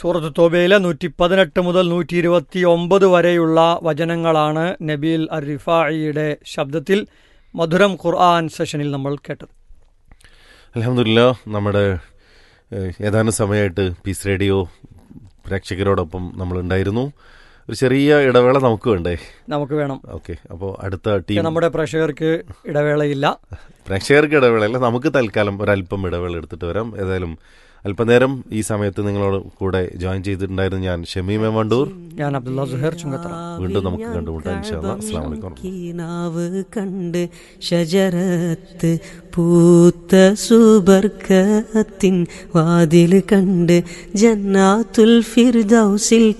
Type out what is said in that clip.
സൂറത്ത് തോബയിലെ നൂറ്റി പതിനെട്ട് മുതൽ നൂറ്റി ഇരുപത്തി ഒമ്പത് വരെയുള്ള വചനങ്ങളാണ് നബീൽ അർ റിഫായിയുടെ ശബ്ദത്തിൽ മധുരം ഖുർആൻ സെഷനിൽ നമ്മൾ കേട്ടത് അലഹമില്ല നമ്മുടെ ഏഹ്, ഏതാനും സമയമായിട്ട് പീസ് റേഡിയോ പ്രേക്ഷകരോടൊപ്പം നമ്മളുണ്ടായിരുന്നു ഒരു ചെറിയ ഇടവേള നമുക്ക് വേണ്ടേ നമുക്ക് വേണം ഓക്കെ അപ്പോൾ അടുത്ത ടീം നമ്മുടെ പ്രേക്ഷകർക്ക് ഇടവേളയില്ല പ്രേക്ഷകർക്ക് ഇടവേളയല്ല നമുക്ക് തൽക്കാലം ഒരല്പം ഇടവേള എടുത്തിട്ട് വരാം ഏതായാലും അല്പനേരം ഈ സമയത്ത് നിങ്ങളോട് കൂടെ ജോയിൻ ചെയ്തിട്ടുണ്ടായിരുന്നു ഞാൻ ഷമീം എം വണ്ടൂർ ഞാൻ അബ്ദുള്ള സുഹേർ ചുങ്കത്തറ വീണ്ടും നമുക്ക് കണ്ടുമുട്ടാം ഇൻഷാല്ലാ അസ്സാം വലൈക്കും കിനാവ് കണ്ട് ഷജറത്ത് പൂത്ത സുബർക്കത്തിൻ വാതിൽ കണ്ട് ജന്നാത്തുൽ ഫിർദൗസിൽ